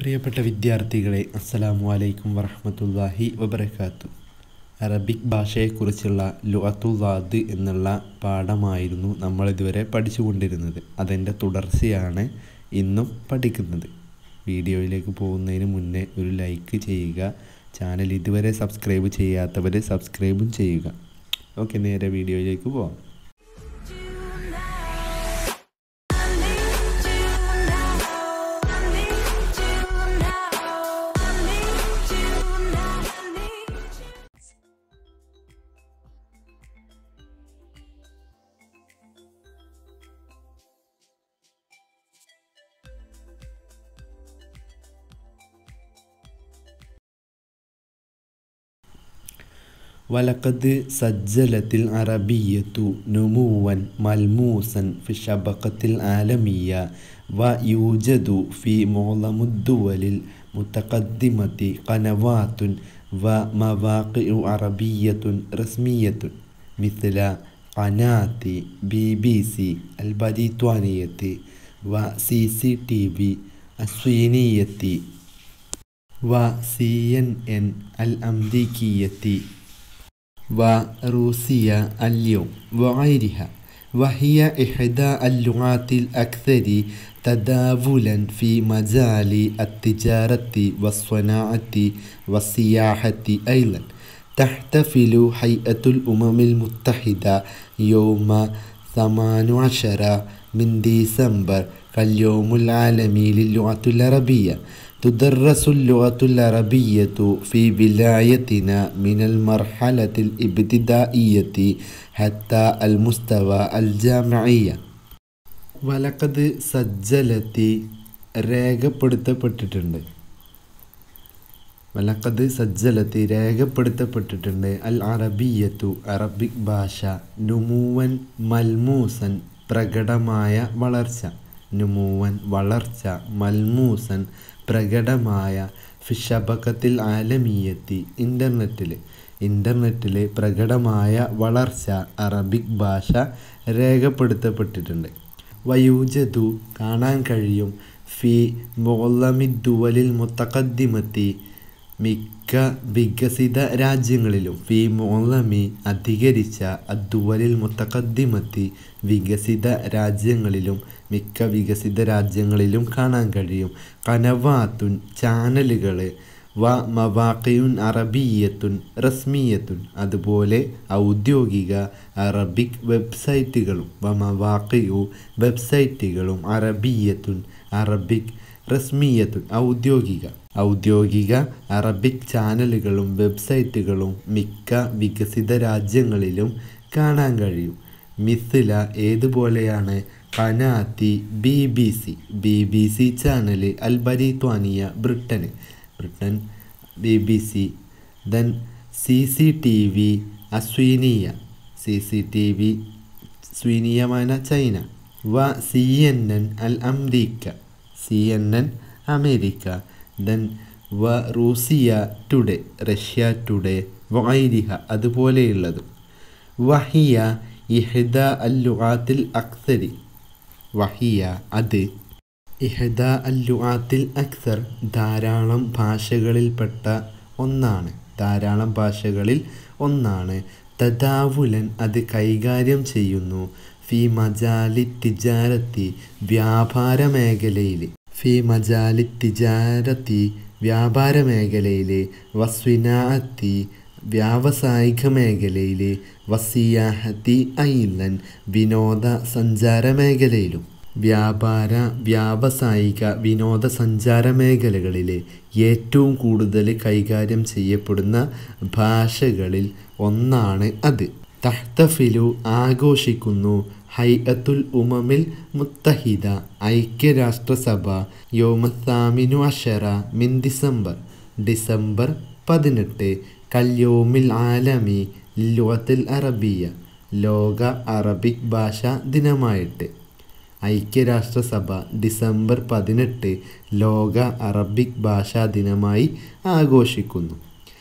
പ്രിയപ്പെട്ട വിദ്യാർത്ഥികളെ അസ്സലാമു അലൈക്കും വറഹ്മത്തുള്ളാഹി വബറകാത്തു അറബിക് ഭാഷയെക്കുറിച്ചുള്ള ലുഅത്തുല്ലാദ് എന്നുള്ള പാഠമായിരുന്നു നമ്മൾ ഇതുവരെ പഠിച്ചുകൊണ്ടിരുന്നത് അതിൻ്റെ തുടർച്ചയാണ് ഇന്നും പഠിക്കുന്നത് വീഡിയോയിലേക്ക് പോകുന്നതിന് മുന്നേ ഒരു ലൈക്ക് ചെയ്യുക ചാനൽ ഇതുവരെ സബ്സ്ക്രൈബ് ചെയ്യാത്തവർ സബ്സ്ക്രൈബും ചെയ്യുക ഓക്കെ നേരെ വീഡിയോയിലേക്ക് പോവാം ولقد سجلت العربية نموا ملموسا في الشبكة العالمية ويوجد في معظم الدول المتقدمة قنوات ومواقع عربية رسمية مثل قناة بي بي سي البريطانية وسي سي تي في الصينية وسي ان ان الأمريكية وروسيا اليوم وغيرها وهي إحدى اللغات الأكثر تداولا في مجال التجارة والصناعة والسياحة أيضا تحتفل هيئة الأمم المتحدة يوم 18 من ديسمبر كاليوم العالمي للغة العربية تدرس اللغة العربية في ولايتنا من المرحلة الابتدائية حتى المستوى الجامعية വലക്കത് സജ്ജലത്തി രേഖപ്പെടുത്തപ്പെട്ടിട്ടുണ്ട് വലക്കത് സജ്ജലത്തി രേഖപ്പെടുത്തപ്പെട്ടിട്ടുണ്ട് അൽ അറബിയത്തു അറബിക് ഭാഷ നുമൂവൻ മൽമൂസൻ പ്രകടമായ വളർച്ച നുമൂവൻ വളർച്ച മൽമൂസൻ പ്രകടമായ ഫിഷബക്കത്തിൽ ആലമീയത്തി ഇൻ്റർനെറ്റിൽ ഇൻ്റർനെറ്റിൽ പ്രകടമായ വളർച്ച അറബിക് ഭാഷ രേഖപ്പെടുത്തപ്പെട്ടിട്ടുണ്ട് വയൂജതു കാണാൻ കഴിയും ഫി മോളമിദ്ദുവലിൽ മുത്തഖദ്ദിമത്തി മിക്ക വികസിത രാജ്യങ്ങളിലും ഫി മോളമി അധികരിച്ച അദ്ദുവലിൽ മുത്തഖദ്ദിമത്തി വികസിത രാജ്യങ്ങളിലും മിക്ക വികസിത രാജ്യങ്ങളിലും കാണാൻ കഴിയും കനവാത്തുൻ ചാനലുകൾ വ മവാക്കയുൻ അറബിയത്തുൻ റസ്മിയത്തുൻ അതുപോലെ ഔദ്യോഗിക അറബിക് വെബ്സൈറ്റുകളും വ മവാക്കയു വെബ്സൈറ്റുകളും അറബിയത്തുൻ അറബിക് റസ്മിയത്തുൻ ഔദ്യോഗിക ഔദ്യോഗിക അറബിക് ചാനലുകളും വെബ്സൈറ്റുകളും മിക്ക വികസിത രാജ്യങ്ങളിലും കാണാൻ കഴിയും മിസില ഏതുപോലെയാണ് കനാത്തി B B C B B C channel അൽബരിത്വാനിയ ബ്രിട്ടന് ബ്രിട്ടൻ ബി ബി സി ദെൻ സി സി ടി വി അസ്വീനിയ സി സി ടി വി സ്വീനീയമായ ചൈന വ സി എൻ എൻ അൽ America C N N America ദെൻ വ റൂസിയ ടുഡേ റഷ്യ ടുഡേ വൈരിഹ അതുപോലെയുള്ളതും വഹിയ ഇഹദ അല്ലുആത്തിൽ അക്സരി വഹിയ അത് ഇഹദ അല്ലുആത്തിൽ അക്സർ ധാരാളം ഭാഷകളിൽപ്പെട്ട ഒന്നാണ് ധാരാളം ഭാഷകളിൽ ഒന്നാണ് തദാവുലൻ അത് കൈകാര്യം ചെയ്യുന്നു ഫി മജാലി തിജാരത്തി വ്യാപാര മേഖലയിൽ ഫി മജാലി തിജാരത്തി വ്യാപാര മേഖലയിൽ വസ്വിനാത്തി വ്യാവസായിക മേഖലയിൽ വസിയാഹത്തി ഐലൻ വിനോദ സഞ്ചാര മേഖലയിലും വ്യാപാര വ്യാവസായിക വിനോദസഞ്ചാര മേഖലകളിൽ ഏറ്റവും കൂടുതൽ കൈകാര്യം ചെയ്യപ്പെടുന്ന ഭാഷകളിൽ ഒന്നാണ് അത് തഹ്തഫിലു ആഘോഷിക്കുന്നു ഹൈഅത്തുൽ ഉമമിൽ മുത്തഹിദ ഐക്യരാഷ്ട്രസഭ യോമസാമിനു അഷറ മിൻ ഡിസംബർ ഡിസംബർ പതിനെട്ട് കല്യോമിൽ ആലമി ലുവത്തുൽ അറബിയ ലോക അറബിക് ഭാഷ ദിനമായിട്ട് ഐക്യരാഷ്ട്രസഭ ഡിസംബർ പതിനെട്ട് ലോക അറബിക് ഭാഷാ ദിനമായി ആഘോഷിക്കുന്നു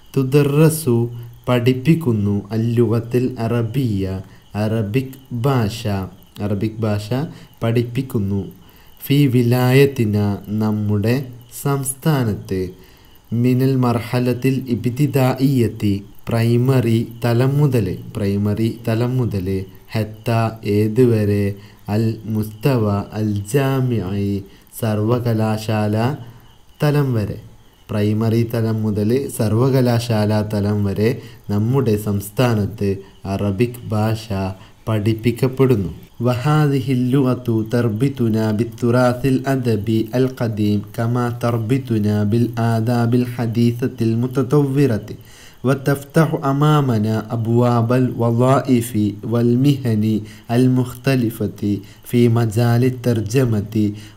തുദർറസു പഠിപ്പിക്കുന്നു അല്ലുവത്തിൽ അറബിയ അറബിക് ഭാഷ അറബിക് ഭാഷ പഠിപ്പിക്കുന്നു ഫി വിലായത്തിന നമ്മുടെ സംസ്ഥാനത്ത് മിനൽ മർഹലത്തിൽ ഇബ്തിദായിയത്തി പ്രൈമറി തലം മുതൽ പ്രൈമറി തലം മുതൽ ഹത്ത ഏതുവരെ അൽ മുസ്തവ അൽ ജാമിഐ സർവകലാശാല തലം വരെ പ്രൈമറി തലം മുതൽ സർവകലാശാല തലം വരെ നമ്മുടെ സംസ്ഥാനത്ത് അറബിക് ഭാഷ പഠിപ്പിക്കപ്പെടുന്നു وهذه اللغة تربطنا بالتراث الأدبي القديم كما تربطنا بالآداب الحديثة المتطورة وتفتح أمامنا أبواب الوظائف والمهن المختلفة في مجال الترجمة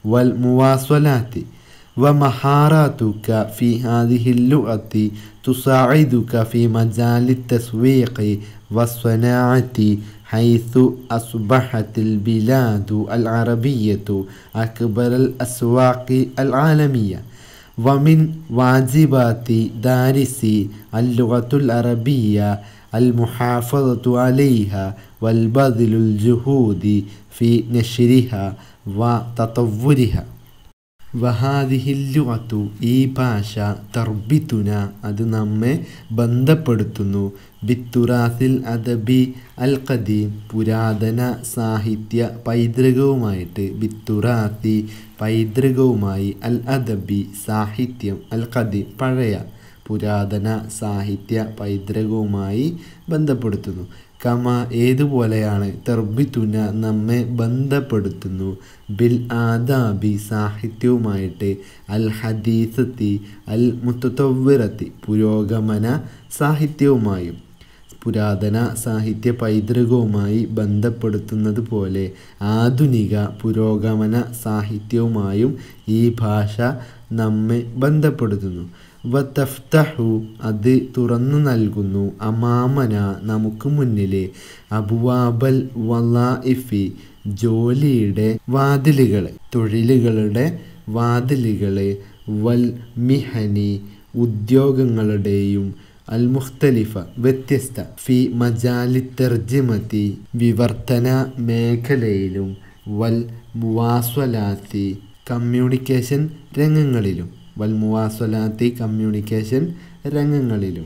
والمواصلات ومهاراتك في هذه اللغة تساعدك في مجال التسويق والصناعة حيث أصبحت البلاد العربية أكبر الأسواق العالمية ومن واجبات دارس اللغة العربية المحافظة عليها والبذل الجهود في نشرها وتطورها വഹാദിഹില്ലുഅത്തു ഈ ഭാഷ തർബിത്തുന അത് നമ്മെ ബന്ധപ്പെടുത്തുന്നു ബിത്തുറാസിൽ അദബി അൽ ഖദീം പുരാതന സാഹിത്യ പൈതൃകവുമായിട്ട് ബിത്തുറാത്തി പൈതൃകവുമായി അൽ അദബി സാഹിത്യം അൽ ഖദീം പഴയ പുരാതന സാഹിത്യ പൈതൃകവുമായി ബന്ധപ്പെടുത്തുന്നു കമ ഏതുപോലെയാണ് തർബിത്തുന നമ്മെ ബന്ധപ്പെടുത്തുന്നു ബിൽ ആദാബി സാഹിത്യവുമായിട്ട് അൽ ഹദീസത്തി അൽ മുത്തവ്വിറത്തി പുരോഗമന സാഹിത്യവുമായും പുരാതന സാഹിത്യ പൈതൃകവുമായി ബന്ധപ്പെടുത്തുന്നത് പോലെ ആധുനിക പുരോഗമന സാഹിത്യവുമായും ഈ ഭാഷ നമ്മെ ബന്ധപ്പെടുത്തുന്നു വത്തഫ്തഹു അത് തുറന്നു നൽകുന്നു അമാമന നമുക്ക് മുന്നിലെ അബുവാബൽ വലാഇഫി ജോലിയുടെ വാതിലുകൾ തൊഴിലുകളുടെ വാതിലുകൾ വൽ മിഹനി ഉദ്യോഗങ്ങളുടെയും അൽ മുഖ്തലിഫ വ്യത്യസ്ത ഫി മജാലി തെർജിമത്തി വിവർത്തന മേഖലയിലും വൽ മുവാസ്വലാത്തി കമ്മ്യൂണിക്കേഷൻ രംഗങ്ങളിലും വൽ മുവാസ്വലാത്തി കമ്മ്യൂണിക്കേഷൻ രംഗങ്ങളിലും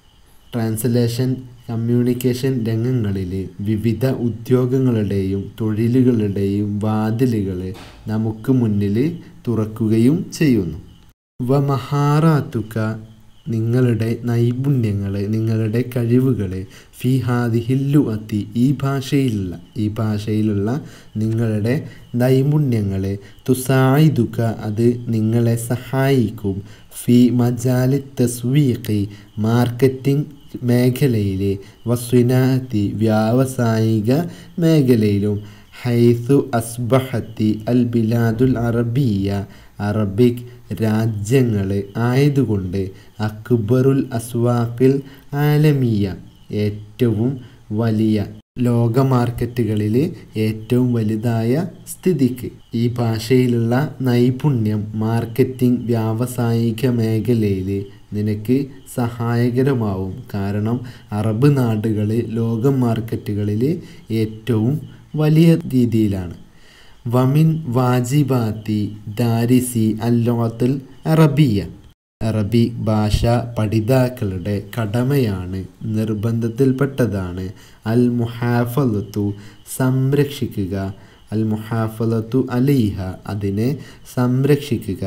ട്രാൻസ്ലേഷൻ കമ്മ്യൂണിക്കേഷൻ രംഗങ്ങളിൽ വിവിധ ഉദ്യോഗങ്ങളുടെയും തൊഴിലുകളുടെയും വാതിലുകൾ നമുക്ക് മുന്നിൽ തുറക്കുകയും ചെയ്യുന്നു വ മഹാറാത്തുക്ക നിങ്ങളുടെ നൈപുണ്യങ്ങൾ നിങ്ങളുടെ കഴിവുകൾ ഫി ഹാദിഹില്ലു അത്തി ഈ ഭാഷയിലുള്ള ഈ ഭാഷയിലുള്ള നിങ്ങളുടെ നൈപുണ്യങ്ങൾ തുസായിദുക്ക അത് നിങ്ങളെ സഹായിക്കും ഫി മജാലി തസ്വീഖി മാർക്കറ്റിംഗ് മേഖലയിലെ വസ്വിനാത്തി വ്യാവസായിക മേഖലയിലും ഹൈസു അസ്ബഹത്തി അൽ ബിലാദുൽ അറബിയ അറബിക് രാജ്യങ്ങൾ ആയതുകൊണ്ട് അക്ബറുൽ അസ്വാഖിൽ ആലമിയ ഏറ്റവും വലിയ ലോക മാർക്കറ്റുകളിൽ ഏറ്റവും വലുതായ സ്ഥിതിക്ക് ഈ ഭാഷയിലുള്ള നൈപുണ്യം മാർക്കറ്റിംഗ് വ്യാവസായിക മേഖലയിൽ നിനക്ക് സഹായകരമാവും കാരണം അറബ് നാടുകൾ ലോക മാർക്കറ്റുകളിൽ ഏറ്റവും വലിയ രീതിയിലാണ് വമിൻ വാജിബാത്തി ദാരിസി അല്ലോത്തുൽ അറബിയ അറബി ഭാഷ പഠിതാക്കളുടെ കടമയാണ് നിർബന്ധത്തിൽപ്പെട്ടതാണ് അൽ മുഹാഫലത്തു സംരക്ഷിക്കുക അൽ മുഹാഫലത്തു അലൈഹ അതിനെ സംരക്ഷിക്കുക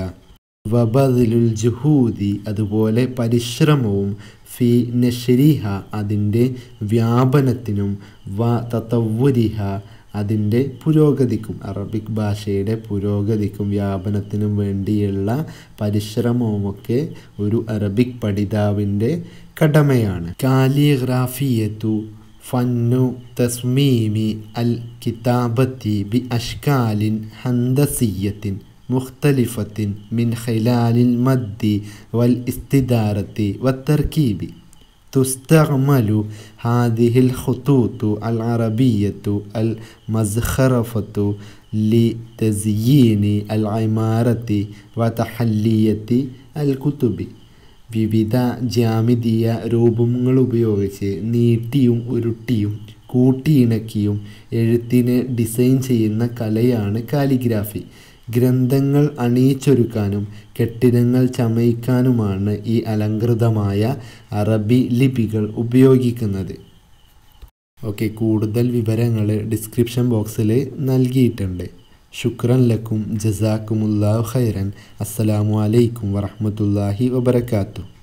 വബദിലുൽ ജുഹൂദി അതുപോലെ പരിശ്രമവും ഫി നഷരിഹ അതിൻ്റെ വ്യാപനത്തിനും വ തത്തവുരിഹ അതിൻ്റെ പുരോഗതിക്കും അറബിക് ഭാഷയുടെ പുരോഗതിക്കും വ്യാപനത്തിനും വേണ്ടിയുള്ള പരിശ്രമവുമൊക്കെ ഒരു അറബിക് പഠിതാവിൻ്റെ കടമയാണ് കാലിഗ്രാഫിയത്തു ഫന്നു തസ്മീമി അൽ കിതാബത്തി ബി അഷ്കാലിൻ ഹന്തസിയത്തിൻ മുഖ്തലിഫത്തിൻ മിൻ ഖിലാലിൽ മദ്ദി വൽ ഇസ്തിദാരത്തി വത്തർക്കീബി تستعمل هذه الخطوط العربية المزخرفة لتزيين العمارة وتحلية الكتب വിവിധ ജ്യാമിതീയ രൂപങ്ങൾ ഉപയോഗിച്ച് നീട്ടിയും ഉരുട്ടിയും കൂട്ടിയിണക്കിയും എഴുത്തിനെ ഡിസൈൻ ചെയ്യുന്ന കലയാണ് കാലിഗ്രാഫി ഗ്രന്ഥങ്ങൾ അണിയിച്ചൊരുക്കാനും കെട്ടിടങ്ങൾ ചമയിക്കാനുമാണ് ഈ അലങ്കൃതമായ അറബി ലിപികൾ ഉപയോഗിക്കുന്നത് ഓക്കെ കൂടുതൽ വിവരങ്ങൾ ഡിസ്ക്രിപ്ഷൻ ബോക്സിൽ നൽകിയിട്ടുണ്ട് ശുക്രൻ ലക്കും ജസാക്കുമുല്ലാ ഖൈറൻ അസ്സലാമു അലൈക്കും വറഹ്മത്തുള്ളാഹി വബറകാതുഹു